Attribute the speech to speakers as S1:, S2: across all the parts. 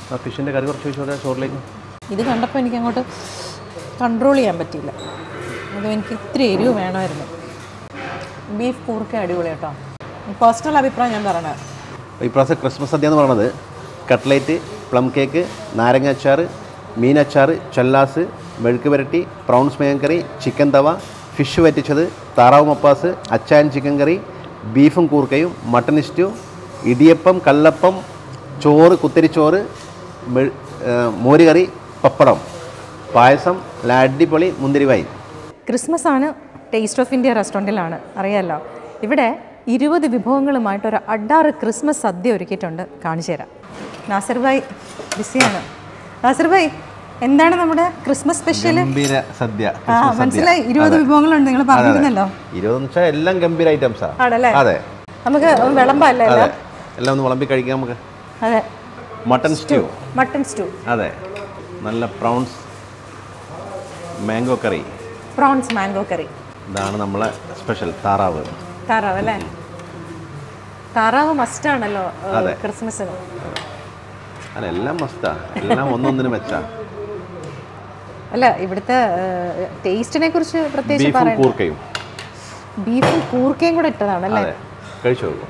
S1: ആ ഫിഷിൻ്റെ കറി കുറച്ച് വെച്ചോട്ടെ ചോറിലേക്ക്
S2: ഇത് കണ്ടപ്പോൾ എനിക്ക് അങ്ങോട്ട് കൺട്രോൾ ചെയ്യാൻ പറ്റിയില്ല അത് എനിക്ക് ഇത്തിരി എരിവ് വേണമായിരുന്നു ബീഫ് കൂർക്ക അടിപൊളി കേട്ടോ പേഴ്സണൽ അഭിപ്രായം ഞാൻ പറയണത്
S1: ഇപ്രാവശ്യം ക്രിസ്മസ് സദ്യ എന്ന് പറയുന്നത് കട്ട്ലേറ്റ് പ്ലം കേക്ക് നാരങ്ങ അച്ചാർ മീൻ അച്ചാർ ചല്ലാസ് മെഴുക്ക് പുരട്ടി പ്രൗൺസ് മേൻ കറി ചിക്കൻ തവ ഫിഷ് വറ്റിച്ചത് താറാവ് മപ്പാസ് അച്ചാൻ ചിക്കൻ കറി ബീഫും കൂർക്കയും മട്ടൺ സ്റ്റ്യൂ ഇടിയപ്പം കള്ളപ്പം ചോറ് കുത്തരിച്ചോറ് മെ- ഏ, മോര് കറി പപ്പടം പായസം നല്ല അടിപൊളി മുന്തിരി വൈൻ
S2: ക്രിസ്മസ് ആണ് ടേസ്റ്റ് ഓഫ് ഇന്ത്യ റെസ്റ്റോറൻറ്റിലാണ് അറിയാമല്ലോ ഇവിടെ ഇരുപത് വിഭവങ്ങളുമായിട്ട് ഒരു അഡാറ് ക്രിസ്മസ് സദ്യ ഒരുക്കിയിട്ടുണ്ട് കാണിച്ചു തരാം നാസിർ ഭായ് ബിസിയാണ് നാസിർ ഭായ് എന്താണ് നമ്മുടെ ക്രിസ്മസ് സ്പെഷ്യൽ
S1: ഗംഭീര സദ്യ
S2: ആ മനസ്സിലായി ഇരുപത് വിഭവങ്ങളുണ്ട് നിങ്ങൾ പറഞ്ഞിരുന്നല്ലോ
S1: ഇരുപതെന്ന് വെച്ചാൽ എല്ലാം ഗംഭീര ഐറ്റംസാ
S2: ആണല്ലേ
S1: അതെ
S2: നമുക്ക് വിളമ്പല്ലേ
S1: അതെ
S2: എല്ലാം
S1: എല്ലാം ഒന്ന് വിളമ്പി കഴിക്കാം നമുക്ക്
S2: അതെ
S1: മട്ടൺ സ്റ്റ്യൂ
S2: മട്ടൺ സ്റ്റൂ
S1: അതെ നല്ല prawns mango curry
S2: prawns mango curry
S1: ഇതാണ് നമ്മളെ സ്പെഷ്യൽ താറാവ്
S2: താറാവ് അല്ലേ താറാവ് മസ്റ്റ് ആണല്ലോ ഏഹ്,
S1: അതെ.
S2: ക്രിസ്മസിന്
S1: അല്ല എല്ലാം മസ്താ എല്ലാം ഒന്നൊന്നിനും വെച്ചാ
S2: അല്ല ഇവിടുത്തെ ടേസ്റ്റിനെ കുറിച്ച് പ്രത്യേകിച്ച്
S1: ബീഫും
S2: പറയാം
S1: കൂർക്കയും
S2: ബീഫും കൂർക്കയും കൂടെ ഇട്ടതാണ് അല്ലേ
S1: അതെ കഴിച്ചു നോക്കും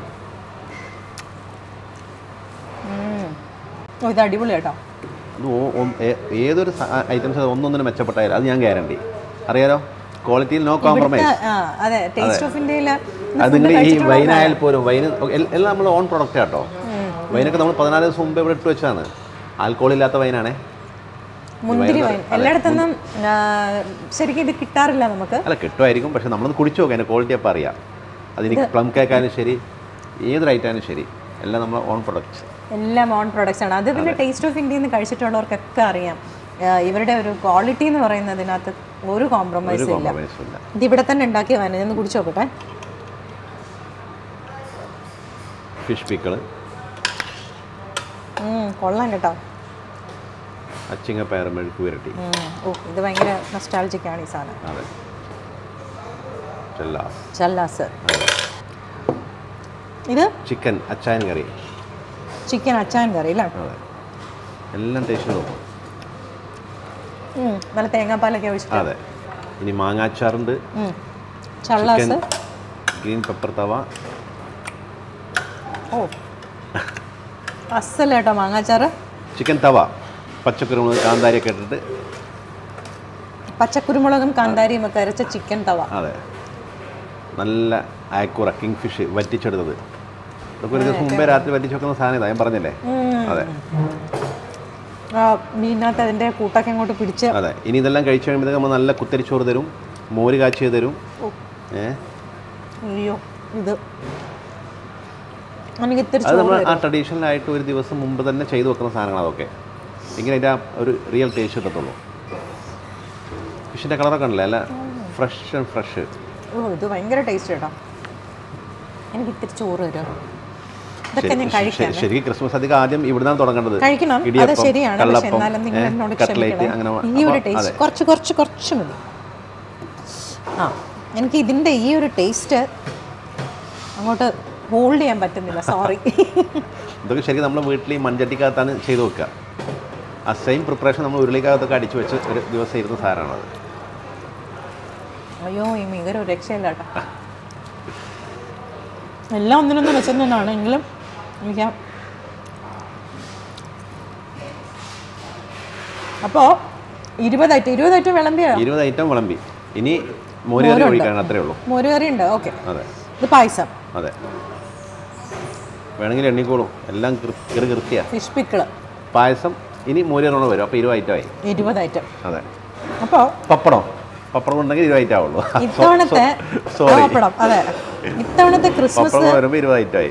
S2: ഓ ഇത് അടിപൊളി കേട്ടോ
S1: അത് ഓ- ഓ- ഏ- ഏതൊരു ഐറ്റംസ് ഒന്നൊന്നിനും മെച്ചപ്പെട്ടായാലും അത് ഞാൻ ഗ്യാരണ്ടി അറിയാലോ ക്വാളിറ്റിയിൽ നോ കോംപ്രമൈസ്
S2: ആ അതെ ടേസ്റ്റ് ഓഫ് ഇന്ത്യയിൽ
S1: അത് നിങ്ങൾ ഈ വൈനായാൽ പോലും വൈന് എൽ- എല്ലാം നമ്മൾ ഓൺ പ്രൊഡക്റ്റ് കേട്ടോ വൈനൊക്കെ നമ്മൾ പതിനാല് ദിവസം മുമ്പ് ഇവിടെ ഇട്ട് വെച്ചാണ് ആൽക്കോൾ ഇല്ലാത്ത വൈനാണേ
S2: മുന്തിരി വൈൻ എല്ലായിടത്തൊന്നും ആ, ശരിക്കും ഇത് കിട്ടാറില്ല നമുക്ക്
S1: അല്ല കിട്ടുമായിരിക്കും പക്ഷെ നമ്മളൊന്ന് കുടിച്ചു നോക്കാം അതിൻ്റെ ക്വാളിറ്റി അപ്പോൾ അറിയാം അതിന് പ്ലം കേക്കായാലും ശരി ഏതൊരു ഐറ്റായാലും ശരി എല്ലാം നമ്മൾ ഓൺ പ്രൊഡക്റ്റ്
S2: എല്ലാം ഓൺ പ്രൊഡക്ട്സ് ആണ് അത് പിന്നെ ടേസ്റ്റ് ഓഫ് ഇന്ത്യയിൽ നിന്ന് കഴിച്ചിട്ടുള്ളവർക്കൊക്കെ അറിയാം ആ, ഇവരുടെ ഒരു ക്വാളിറ്റി എന്ന് പറയുന്നതിനകത്ത് ഒരു
S1: ഒരു
S2: കോംപ്രമൈസ് ഇല്ല
S1: കോംപ്രമൈസും ഇല്ല
S2: ഇത് ഇവിടെ തന്നെ ഉണ്ടാക്കിയ വൈൻ ഞാൻ കുടിച്ചു നോക്കട്ടെ
S1: ഫിഷ് പിക്കിള്
S2: ഉം, കൊള്ളാം കേട്ടോ
S1: അച്ചിങ്ങ പയർ മെഴുക്ക് പുരട്ടി
S2: ഉം. ഓ ഇത് ഭയങ്കര നൊസ്റ്റാൾജിക്കാണ് ഈ സാധനം
S1: അതെ ചെല്ലാസ്
S2: ചല്ലാസ് ഇത്
S1: ചിക്കൻ അച്ചായൻ കറി
S2: ചിക്കൻ അച്ചാൻ കറി അല്ലേ
S1: അതെ എല്ലാം ടേസ്റ്റ് നോക്കും
S2: ഉം, നല്ല തേങ്ങാപ്പാലൊക്കെ ഒഴിച്ചിട്ട്
S1: അതെ ഇനി മാങ്ങാച്ചാറുണ്ട്
S2: ഉം. ചള്ളാസ്
S1: ചിക്കൻ ഗ്രീൻ പെപ്പർ തവ
S2: ഓ അസല്ല കേട്ടോ മാങ്ങാച്ചാറ്
S1: ചിക്കൻ തവ പച്ചക്കുരുമുളക് കാന്താരിയൊക്കെ ഇട്ടിട്ട്
S2: പച്ചക്കുരുമുളകും കാന്താരിയും ഒക്കെ അരച്ച ചിക്കൻ തവ
S1: അതെ നല്ല ആക്കൂറ കിങ് ഫിഷ് വറ്റിച്ചെടുത്തത് ഇതൊക്കെ ഒരു ദിവസം മുമ്പേ രാത്രി വറ്റിച്ച് വെക്കുന്ന സാധനം ഇതാ ഞാൻ പറഞ്ഞില്ലേ അതെ
S2: ആ മീനിനകത്ത് അതിൻ്റെ കൂട്ടൊക്കെ അങ്ങോട്ട് പിടിച്ച്
S1: അതെ ഇനി ഇതെല്ലാം കഴിച്ചു കഴിയുമ്പോഴത്തേക്ക് നമ്മൾ നല്ല കുത്തരിച്ചോറ് തരും മോര് കാച്ചി തരും ഏ
S2: അയ്യോ ഇത് എനിക്ക് ഇത്തിരി
S1: അത് നമ്മൾ
S2: ചോറ്
S1: ആ ട്രഡീഷണൽ ആയിട്ട് ഒരു ദിവസം മുമ്പ് തന്നെ ചെയ്തു വെക്കുന്ന സാധനങ്ങൾ അതൊക്കെ എങ്കിലും അതിൻ്റെ ആ ഒരു റിയൽ ടേസ്റ്റ് കിട്ടത്തുള്ളൂ ഫിഷിൻ്റെ കളറൊക്കെ ഉണ്ടല്ലേ അല്ല ഫ്രഷ് ആൻഡ് ഫ്രഷ്
S2: ഓ ഇത് ഭയങ്കര ടേസ്റ്റ് കേട്ടോ എനിക്ക് ഇത്തിരി ചോറ് തരുമോ ഇതൊക്കെ ഞാൻ കഴിക്കാം
S1: ശരിക്കും ക്രിസ്മസ് അധികം ആദ്യം ഇവിടുന്നാണ് തുടങ്ങേണ്ടത്
S2: കഴിക്കണം അത്
S1: ഇടിയപ്പം,
S2: ശരിയാണ് പക്ഷെ
S1: കള്ളപ്പം,
S2: എന്നാലും നിങ്ങൾ
S1: ഏ,
S2: എന്നോട്
S1: കട്ട്ലേറ്റ്
S2: ക്ഷമിക്കണം
S1: അങ്ങനെ
S2: ഈ ഒരു
S1: അപ്പോൾ
S2: ടേസ്റ്റ്
S1: അതെ.
S2: കുറച്ച് കുറച്ച് കുറച്ച് മതി ആ എനിക്ക് ഇതിൻ്റെ ഈ ഒരു ടേസ്റ്റ് അങ്ങോട്ട് ഹോൾഡ് ചെയ്യാൻ പറ്റുന്നില്ല സോറി
S1: ഇതൊക്കെ ശരിക്കും നമ്മൾ വീട്ടിൽ ഈ മൺചട്ടിക്കകത്താണ് ചെയ്ത് വെക്കുക ആ സെയിം പ്രിപ്പറേഷൻ നമ്മൾ ഉരുളിക്കകത്തൊക്കെ അടിച്ചു വെച്ച് ഒരു ദിവസം ഇരുന്ന സാധനമാണത്
S2: അയ്യോ ഈ മീൻകര ഒരു രക്ഷയില്ല കേട്ടോ എല്ലാം ഒന്നിനൊന്നും വെച്ചെന്നാണ് എങ്കിലും എനിക്ക് അപ്പോൾ ഇരുപതായിട്ട് ഇരുപതായിട്ട് വിളമ്പിയോ
S1: ഇരുപത് ഐറ്റം വിളമ്പി ഇനി മോരുകറി ഒഴിക്കാൻ അത്രേ ഉള്ളൂ
S2: മോരുകറി ഉണ്ട് ഓക്കെ
S1: അതെ
S2: ഇത് പായസം
S1: അതെ വേണമെങ്കിൽ എണ്ണിക്കോളും എല്ലാം കൃ- കൃ കൃത്യ
S2: ഫിഷ് പിക്കിള്
S1: പായസം ഇനി മോരുകറി വരും അപ്പോൾ ഇരുപത് ഐറ്റമായി
S2: ഇരുപത് ഐറ്റം
S1: അതെ
S2: അപ്പോൾ
S1: പപ്പടം പപ്പടം ഉണ്ടെങ്കിൽ ഇരുപത് ഐറ്റം ആവുള്ളൂ
S2: ഇത്തവണത്തെ
S1: സോറി
S2: പപ്പടം അതെ ഇത്തവണത്തെ ക്രിസ്മസ്
S1: പപ്പടം വരുമ്പോൾ ഇരുപത് ഐറ്റമായി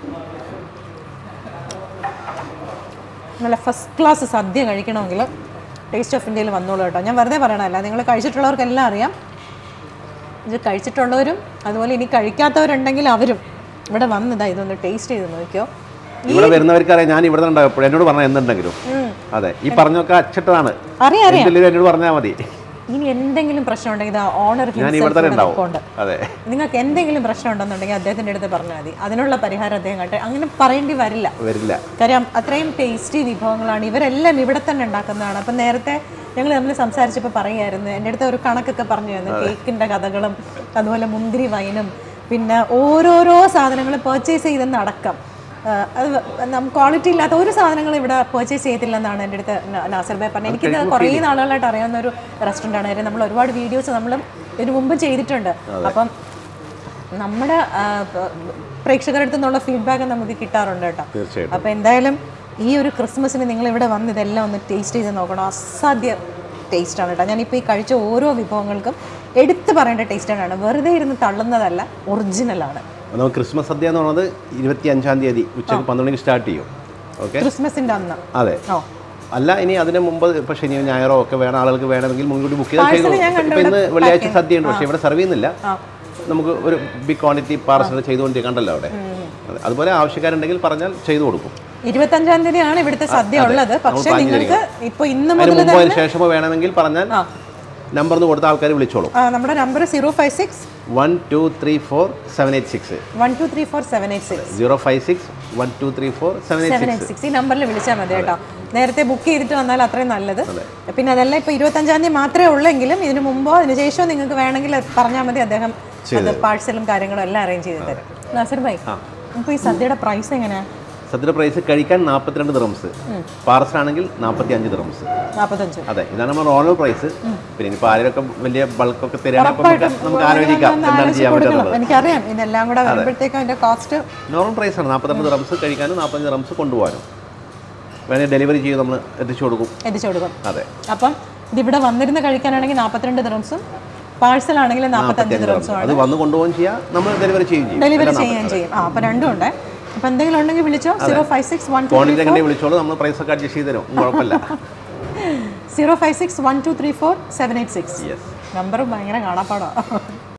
S2: നല്ല ഫസ്റ്റ് ക്ലാസ് സദ്യ കഴിക്കണമെങ്കിൽ ടേസ്റ്റ് ഓഫ് ഇന്ത്യയിൽ വന്നോളൂ കേട്ടോ ഞാൻ വെറുതെ പറയണല്ല നിങ്ങൾ കഴിച്ചിട്ടുള്ളവർക്കെല്ലാം അറിയാം ഇത് കഴിച്ചിട്ടുള്ളവരും അതുപോലെ ഇനി കഴിക്കാത്തവരുണ്ടെങ്കിൽ അവരും ഇവിടെ വന്നതാ ഇതൊന്ന് ടേസ്റ്റ് ചെയ്ത് നോക്കിയോ
S1: ഇവിടെ വരുന്നവർക്ക് അറിയാം ഞാൻ ഇവിടെ ഉണ്ടായപ്പോൾ എന്നോട് പറഞ്ഞാൽ എന്തുണ്ടെങ്കിലും അതെ ഈ പറഞ്ഞൊക്കെ അച്ചിട്ടതാണ്
S2: അറിയാം അറിയാം
S1: എന്തില്ലെങ്കിലും എന്നോട് പറഞ്ഞാൽ മതി
S2: ഇനി എന്തെങ്കിലും പ്രശ്നം ഉണ്ടെങ്കിൽ ഇത് ഓണർ
S1: ഞാൻ ഇവിടെ തന്നെ ഉണ്ടാവും
S2: ഉണ്ട്
S1: അതെ
S2: നിങ്ങൾക്ക് എന്തെങ്കിലും പ്രശ്നം ഉണ്ടെന്നുണ്ടെങ്കിൽ അദ്ദേഹത്തിൻ്റെ അടുത്ത് പറഞ്ഞാൽ മതി അതിനുള്ള പരിഹാരം അദ്ദേഹം കട്ടെ അങ്ങനെ പറയേണ്ടി വരില്ല
S1: വരില്ല
S2: കാര്യം അത്രയും ടേസ്റ്റി വിഭവങ്ങളാണ് ഇവരെല്ലാം ഇവിടെ തന്നെ ഉണ്ടാക്കുന്നതാണ് അപ്പം നേരത്തെ ഞങ്ങൾ തമ്മിൽ സംസാരിച്ചപ്പോൾ പറയുമായിരുന്നു എൻ്റെ അടുത്ത് ഒരു കണക്കൊക്കെ പറഞ്ഞു തന്നു കേക്കിൻ്റെ കഥകളും അതുപോലെ മുന്തിരി വൈനും പിന്നെ ഓരോരോ സാധനങ്ങൾ പർച്ചേസ് ചെയ്തെന്ന് അടക്കം ആ, അത് നമുക്ക് ക്വാളിറ്റി ഇല്ലാത്ത ഒരു സാധനങ്ങൾ ഇവിടെ പർച്ചേസ് ചെയ്യത്തില്ലെന്നാണ് എൻ്റെ അടുത്ത് ന- നാസർ ഭായ് പറഞ്ഞത് എനിക്കിത് കുറേ നാളുകളായിട്ട് അറിയാവുന്ന ഒരു റെസ്റ്റോറൻ്റ് ആണ് കാര്യം നമ്മൾ ഒരുപാട് വീഡിയോസ് നമ്മളും ഇതിനു മുമ്പ് ചെയ്തിട്ടുണ്ട് അപ്പം നമ്മുടെ ആ, പ- പ്രേക്ഷകരുടെ അടുത്ത് നിന്നുള്ള ഫീഡ്ബാക്ക് നമുക്ക് കിട്ടാറുണ്ട് കേട്ടോ
S1: തീർച്ചയായിട്ടും
S2: അപ്പോൾ എന്തായാലും ഈ ഒരു ക്രിസ്മസിന് നിങ്ങൾ ഇവിടെ വന്ന് ഇതെല്ലാം ഒന്ന് ടേസ്റ്റ് ചെയ്ത് നോക്കണം അസാധ്യ ടേസ്റ്റാണ് കേട്ടോ ഞാനിപ്പോൾ ഈ കഴിച്ച ഓരോ വിഭവങ്ങൾക്കും എടുത്തു പറയേണ്ട ടേസ്റ്റാണ് വെറുതെ ഇരുന്ന് തള്ളുന്നതല്ല ഒറിജിനലാണ്
S1: നമുക്ക് ക്രിസ്മസ് സദ്യ എന്ന് പറയുന്നത് ഇരുപത്തി അഞ്ചാം തീയതി ഉച്ചയ്ക്ക് പന്ത്രണ്ട് മണിക്ക് സ്റ്റാർട്ട് ചെയ്യും ഓക്കെ
S2: ക്രിസ്മസിൻ്റെ അന്ന്
S1: അതെ
S2: ഓ
S1: അല്ല ഇനി അതിന് മുമ്പ് ഇപ്പൊ ശനിയോ ഞായറോ ഒക്കെ വേണം ആളുകൾക്ക് വേണമെങ്കിൽ മുൻകൂട്ടി ബുക്ക് ചെയ്ത്
S2: Parcel
S1: ചെയ്തു
S2: ഞാൻ കണ്ടു
S1: ഇപ്പൊ ഇന്ന്
S2: ഇവിടെ
S1: വെള്ളിയാഴ്ച സദ്യ ഉണ്ട് പക്ഷേ ഇവിടെ സെർവ് ചെയ്യുന്നില്ല
S2: ആ
S1: നമുക്ക് ഒരു ബിഗ് ക്വാണ്ടിറ്റി പാർസൽ ചെയ്തുകൊണ്ട് കണ്ടല്ലോ അവിടെ അതെ. അതുപോലെ ആവശ്യക്കാരുണ്ടെങ്കിൽ പറഞ്ഞാൽ ചെയ്തു കൊടുക്കും
S2: ഇരുപത്തഞ്ചാം തീയതിയാണ് ഇവിടുത്തെ സദ്യ ഉള്ളത് പക്ഷേ
S1: plan
S2: നിങ്ങൾക്ക് ഇപ്പോൾ ഇന്ന്
S1: അതിന്
S2: മുതൽ
S1: മുമ്പോ അതിന് ശേഷമോ വേണമെങ്കിൽ പറഞ്ഞാൽ
S2: ആ
S1: നമ്പർ ഒന്ന് കൊടുത്ത ആൾക്കാർ വിളിച്ചോളും
S2: ആ, നമ്മുടെ number zero five six
S1: one two three four seven eight six
S2: one two three four seven eight six
S1: zero five six one two three four seven eight
S2: seven eight six ഈ നമ്പറിൽ വിളിച്ചാൽ മതി കേട്ടോ നേരത്തെ ബുക്ക് ചെയ്തിട്ട് വന്നാൽ അത്രയും നല്ലത് പിന്നെ അതല്ല ഇപ്പോൾ ഇരുപത്തഞ്ചാം തീയതി മാത്രമേ ഉള്ളെങ്കിലും ഇതിന് മുമ്പോ അതിന് ശേഷമോ നിങ്ങൾക്ക് വേണമെങ്കിൽ പറഞ്ഞാൽ മതി അദ്ദേഹം അത് പാഴ്സലും കാര്യങ്ങളും എല്ലാം അറേഞ്ച് ചെയ്ത് തരും നാസർ ഭായി അപ്പോൾ ഈ സദ്യയുടെ പ്രൈസ് എങ്ങനെയാണ്
S1: സദ്യയുടെ പ്രൈസ് കഴിക്കാൻ നാൽപ്പത്തിരണ്ട് ദിറംസ് പാർസൽ ആണെങ്കിൽ നാൽപ്പത്തി അഞ്ച് ദിറംസ്
S2: നാൽപ്പത്തഞ്ച്
S1: അതെ ഇതാണ് നമ്മുടെ ഓണർ പ്രൈസ് പിന്നെ ഇനിയിപ്പോൾ ആരെയൊക്കെ വലിയ ബൾക്കൊക്കെ തരികയാണെങ്കിൽ അപ്പോൾ നമുക്ക് നമുക്ക് ആലോചിക്കാം എന്താണ് ചെയ്യാൻ പറ്റുന്നത്
S2: എനിക്കറിയാം ഇതെല്ലാം കൂടെ വരുമ്പോഴത്തേക്കും അതിന്റെ കോസ്റ്റ്
S1: നോർമൽ പ്രൈസാണ് നാൽപ്പത്തിരണ്ട് ദിറംസ് കഴിക്കാനും നാൽപ്പത്തഞ്ച് ദിറംസ് കൊണ്ടുപോകാനും വേണമെങ്കിൽ ഡെലിവറി ചെയ്ത് നമ്മൾ എത്തിച്ചു കൊടുക്കും
S2: എത്തിച്ചു കൊടുക്കും
S1: അതെ
S2: അപ്പം ഇതിവിടെ വന്നിരുന്ന് കഴിക്കാനാണെങ്കിൽ നാൽപ്പത്തിരണ്ട് ദിറംസും പാഴ്സൽ ആണെങ്കിൽ നാൽപ്പത്തഞ്ച് ദിറംസും ആണ്
S1: അത് വന്ന് കൊണ്ടുപോകുകയും ചെയ്യാം നമ്മൾ ഡെലിവറി ചെയ്യും ചെയ്യും
S2: ഡെലിവറി ചെയ്യുകയും ചെയ്യും ആ അപ്പോൾ രണ്ടും ഉണ്ട് അപ്പോൾ എന്തെങ്കിലും ഉണ്ടെങ്കിൽ വിളിച്ചോ zero five six one two
S1: quantity എങ്ങനെ വിളിച്ചോളൂ നമ്മൾ പ്രൈസ് ഒക്കെ അഡ്ജസ്റ്റ് ചെയ്ത് തരും ഒന്നും കുഴപ്പമില്ല
S2: zero five six one two three four seven eight six
S1: yes
S2: number ഭയങ്കര കാണാപ്പാടാണ്